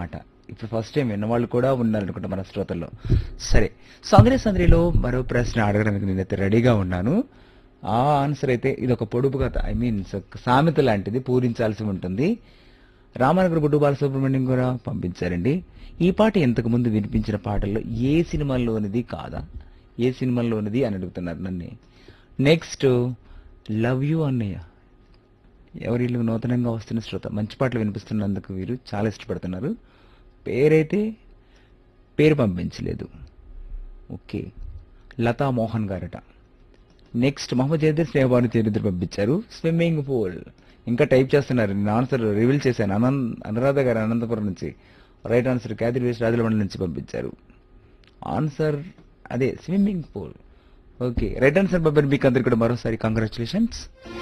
మాట ఇప్పుడు first time విన్నవాళ్ళు కూడా ఉన్నారనుకుంటా మన శ్రోతల్లో సరే సందరి సందరిలో మరో ప్రశ్న అడగడానికి నేనైతే రెడీగా ఉన్నాను ఆ ఆన్సర్ అయితే ఇది ఒక పొడుపు కథ ఐ మీన్ సామెత లాంటిది పూరించాల్సి ఉంటుంది రామానగర్ బుడ్డు బాలసుబ్రహ్మణ్యం కూడా పంపించారండి ఈ పాట ఇంతకు ముందు వినిపించిన పాటల్లో ఏ సినిమాల్లోనిది కాదా ఏ సినిమాల్లోనిది అని అడుగుతున్నారు నన్ను నెక్స్ట్ లవ్ యూ అన్నయ్య ఎవరిల్లు నూతనంగా వస్తున్న శ్రోత మంచి పాటలు వినిపిస్తున్నందుకు వీరు చాలా ఇష్టపడుతున్నారు పేరైతే పేరు పంపించలేదు ఓకే లతా మోహన్ గారట నెక్స్ట్ మహమ్మద్ జయదర్ స్నేహభాను చేరిద్దరు పంపించారు స్విమ్మింగ్ పూల్ ఇంకా టైప్ చేస్తున్నారు నేను ఆన్సర్ రివీల్ చేశాను అనంత్ అనురాధ గారు అనంతపురం నుంచి రైట్ ఆన్సర్ క్యాదిరి వేసి రాజులమండలి నుంచి పంపించారు ఆన్సర్ అదే swimming pool okay right answer పంపిన మీకు అందరికి కూడా మరోసారి కంగ్రాచులేషన్స్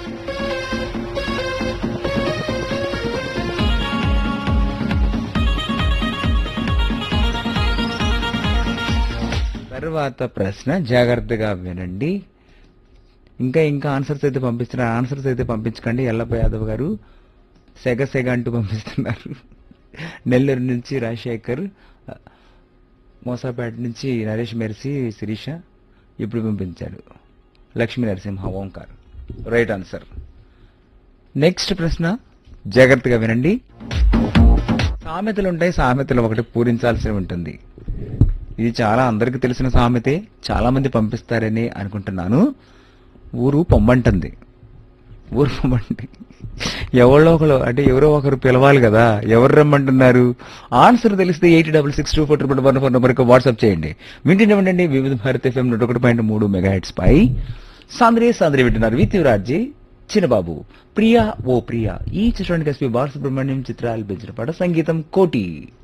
తర్వాత ప్రశ్న జాగ్రత్తగా వినండి ఇంకా ఇంకా ఆన్సర్స్ అయితే పంపిస్తున్నారు ఆన్సర్స్ అయితే పంపించకండి ఎల్లప్ప యాదవ్ గారు సెగ సెగ అంటూ పంపిస్తున్నారు నెల్లూరు నుంచి రాజశేఖర్ మోసాపేట నుంచి నరేష్ మెర్సి శిరీష ఇప్పుడు పంపించాడు Lakshmi Narasimha Omkar right answer next ప్రశ్న జాగ్రత్తగా వినండి సామెతలు ఉంటాయి సామెతలు ఒకటి పూరించాల్సి ఉంటుంది ఇది చాలా అందరికి తెలిసిన సామెతే చాలా మంది పంపిస్తారని అనుకుంటున్నాను ఊరు పొమ్మంటుంది ఊరు పొమ్మంటే ఎవరో ఒకరు అంటే ఎవరో ఒకరు పిలవాలి కదా ఎవరు రమ్మంటున్నారు ఆన్సర్ తెలిస్తే eight double six two four triple one four నెంబర్కి వాట్సాప్ చేయండి వింటూనే ఉండండి వివిధ భారత్ ఎఫ్ఎం నూట ఒకటి పాయింట్ మూడు మెగా హెడ్స్ పై సాంద్రే సాంద్రే వింటున్నారు వి తీవ్రార్జీ చిన్నబాబు ప్రియా ఓ ప్రియా ఈ చిత్రానికి ఎస్పీ బాలసుబ్రహ్మణ్యం చిత్రాలు పెంచిన పాట సంగీతం కోటి